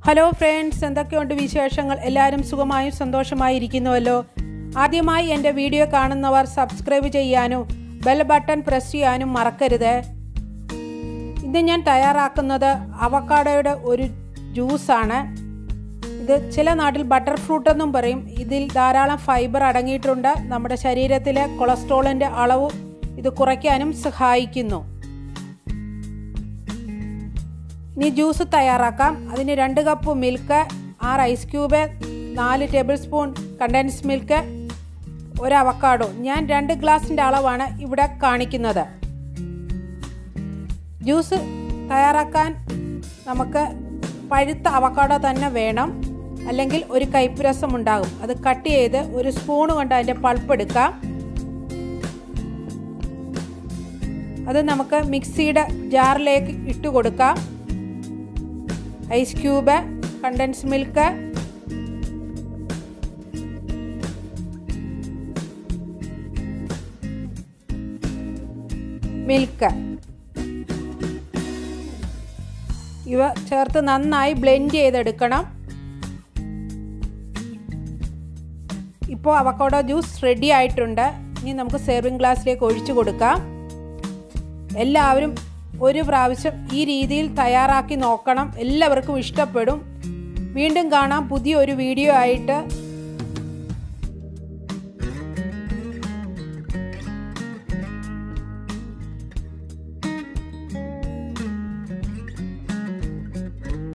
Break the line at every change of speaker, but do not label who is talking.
hello friends എന്തൊക്കെയുണ്ട് വിശേഷങ്ങൾ എല്ലാവരും സുഖമായും സന്തോഷമായും ഇരിക്കുന്നുവല്ലോ ആദ്യമായി എൻ്റെ വീഡിയോ കാണുന്നവർ സബ്സ്ക്രൈബ് ചെയ്യാനും ബെൽ ബട്ടൺ പ്രസ് ചെയ്യാനും മറക്കരുത് ഇന്ന് ഞാൻ തയ്യാറാക്കുന്നത് അവക്കാഡോയുടെ ഒരു ജ്യൂസാണ് ഇത് ചില നാട്ടിൽ ബട്ടർ ഫ്രൂട്ട് എന്നും പറയും ഇതിൽ ധാരാളം ഫൈബർ അടങ്ങിയിട്ടുണ്ട് നമ്മുടെ ശരീരത്തിലെ കൊളസ്ട്രോളിൻ്റെ അളവ് ഇത് കുറയ്ക്കാനും സഹായിക്കുന്നു ഇനി ജ്യൂസ് തയ്യാറാക്കാം അതിന് രണ്ട് കപ്പ് മിൽക്ക് ആറ് ഐസ് ക്യൂബ് നാല് ടേബിൾ സ്പൂൺ കണ്ടൻസ് മിൽക്ക് ഒരു അവക്കാഡോ ഞാൻ രണ്ട് ഗ്ലാസിൻ്റെ അളവാണ് ഇവിടെ കാണിക്കുന്നത് ജ്യൂസ് തയ്യാറാക്കാൻ നമുക്ക് പഴുത്ത അവക്കാഡോ തന്നെ വേണം അല്ലെങ്കിൽ ഒരു കയ്പ്പ് രസം ഉണ്ടാകും അത് കട്ട് ചെയ്ത് ഒരു സ്പൂൺ കൊണ്ട് അതിൻ്റെ പൾപ്പ് എടുക്കാം അത് നമുക്ക് മിക്സിയുടെ ജാറിലേക്ക് ഇട്ട് കൊടുക്കാം ice cube condensed milk milk ഇവ ചേർത്ത് നന്നായി ബ്ലെൻഡ് ചെയ്തെടുക്കണം ഇപ്പോൾ അവക്കോഡോ ജ്യൂസ് റെഡി ആയിട്ടുണ്ട് ഇനി നമുക്ക് സെർവിങ് ഗ്ലാസ്സിലേക്ക് ഒഴിച്ചു കൊടുക്കാം എല്ലാവരും ഒരു പ്രാവശ്യം ഈ രീതിയിൽ തയ്യാറാക്കി നോക്കണം എല്ലാവർക്കും ഇഷ്ടപ്പെടും വീണ്ടും കാണാം പുതിയൊരു വീഡിയോ ആയിട്ട്